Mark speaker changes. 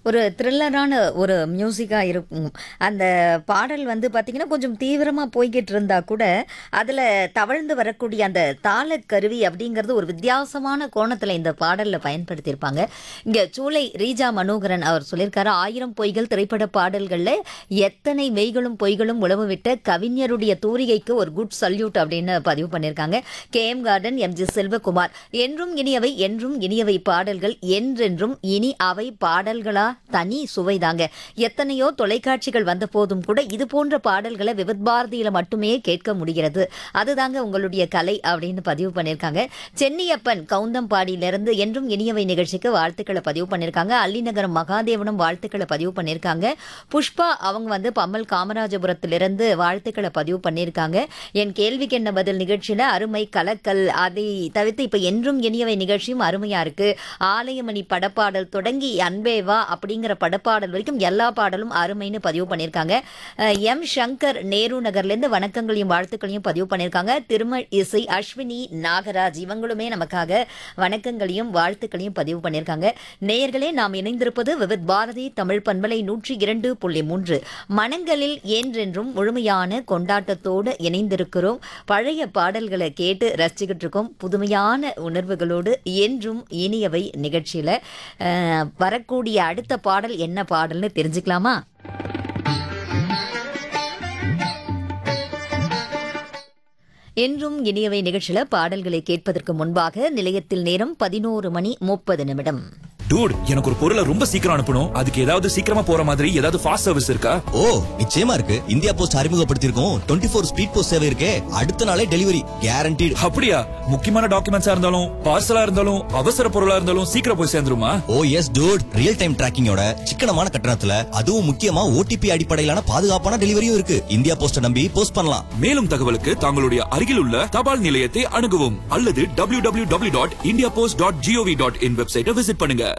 Speaker 1: ஒரு த்ரில்லரான ஒரு மியூசிக்காக இருக்கும் அந்த பாடல் வந்து பார்த்திங்கன்னா கொஞ்சம் தீவிரமாக போய்கிட்டு இருந்தா கூட அதில் தவழ்ந்து வரக்கூடிய அந்த தாளக்கருவி அப்படிங்கிறது ஒரு வித்தியாசமான கோணத்தில் இந்த பாடலில் பயன்படுத்தியிருப்பாங்க இங்கே சூளை ரீஜா மனோகரன் அவர் சொல்லியிருக்காரு ஆயிரம் பொய்கள் திரைப்பட பாடல்களில் எத்தனை மெய்களும் பொய்களும் உழவு விட்ட கவிஞருடைய தூரிகைக்கு ஒரு குட் சல்யூட் அப்படின்னு பதிவு பண்ணியிருக்காங்க K M garden M G Selvakumar என்றும் இனியவை என்றும் இனியவை பாடல்கள் என்றென்றும் இனி அவை பாடல்களா தனி சுவைதாங்க எத்தனையோ தொலைக்காட்சிகள் வந்த போதும் கூட இது போன்ற பாடல்களை விவித் பாரதியில மட்டுமே கேட்க முடிகிறது அதுதாங்க உங்களுடைய கலை அப்படின்னு பதிவு பண்ணியிருக்காங்க சென்னியப்பன் கவுந்தம்பாடியிலிருந்து என்றும் இனியவை நிகழ்ச்சிக்கு வாழ்த்துக்களை பதிவு பண்ணியிருக்காங்க அல்லிநகரம் மகாதேவனும் வாழ்த்துக்களை பதிவு பண்ணியிருக்காங்க புஷ்பா அவங்க வந்து பம்மல் காமராஜபுரத்திலிருந்து வாழ்த்துக்களை பதிவு பண்ணியிருக்காங்க என் கேள்விக்கு என்ன பதில் நிகழ்ச்சியில அருமை கலக்கல் அதை தவிர்த்து இப்ப என்றும் இனியவை நிகழ்ச்சியும் அருமையா இருக்கு ஆலயமணி படப்பாடல் தொடங்கி அன்பேவா அப்படிங்கிற படப்பாடல் வரைக்கும் எல்லா பாடலும் அருமைன்னு பதிவு பண்ணியிருக்காங்க அஹ் எம் சங்கர் நேரு நகர்லேருந்து வணக்கங்களையும் வாழ்த்துக்களையும் பதிவு பண்ணியிருக்காங்க திருமல் இசை அஸ்வினி நாகராஜ் இவங்களுமே நமக்காக வணக்கங்களையும் வாழ்த்துக்களையும் பதிவு பண்ணியிருக்காங்க நேயர்களே நாம் இணைந்திருப்பது விவித் பாரதி தமிழ் பண்பலை நூற்றி இரண்டு புள்ளி மூன்று மனங்களில் என்றென்றும் முழுமையான கொண்டாட்டத்தோடு இணைந்திருக்கிறோம் பழைய பாடல்களை கேட்டு ரசிச்சுக்கிட்டு இருக்கோம் புதுமையான உணர்வுகளோடு என்றும் இனியவை நிகழ்ச்சியில அஹ், வரக்கூடிய அடுத்த பாடல் என்ன பாடல்னு தெரிஞ்சுக்கலாமா என்றும் இனியவை நிகழ்ச்சியில பாடல்களை கேட்பதற்கு முன்பாக நிலையத்தில் நேரம் பதினோரு மணி முப்பது நிமிடம்
Speaker 2: டூட் எனக்கு ஒரு பொருளை ரொம்ப சீக்கிரம் அனுப்பணும் அதுக்கு ஏதாவது சீக்கிரமா போற மாதிரி ஏதாவது ஃபாஸ்ட் சர்வீஸ் இருக்கா
Speaker 3: ஓ நிச்சயமா இருக்கு இந்தியா போஸ்ட் அறிமுகப்படுத்தியிருக்கோம் டுவெண்ட்டி ஃபோர் ஸ்பீட் போஸ்ட் சேவை இருக்கே அடுத்த நாளே டெலிவரி கேரண்டீடு
Speaker 2: அப்படியா முக்கியமான டாக்குமெண்ட்ஸா இருந்தாலும் பார்சலா இருந்தாலும் அவசர பொருளா இருந்தாலும் சீக்கிரம் போய் சேர்ந்துருமா
Speaker 3: oh yes dude real time டிராக்கிங்கோட சிக்கனமான கட்டணத்துல அதுவும் முக்கியமா ஓடிபி அடிப்படையிலான பாதுகாப்பான டெலிவரியும் இருக்கு இந்தியா போஸ்ட நம்பி போஸ்ட் பண்ணலாம்
Speaker 2: மேலும் தகவலுக்கு தங்களுடைய அருகில் உள்ள தபால் நிலையத்தை அணுகவும் அல்லது www.indiapost.gov.in டாட் வெப்சைட்டை விசிட் பண்ணுங்க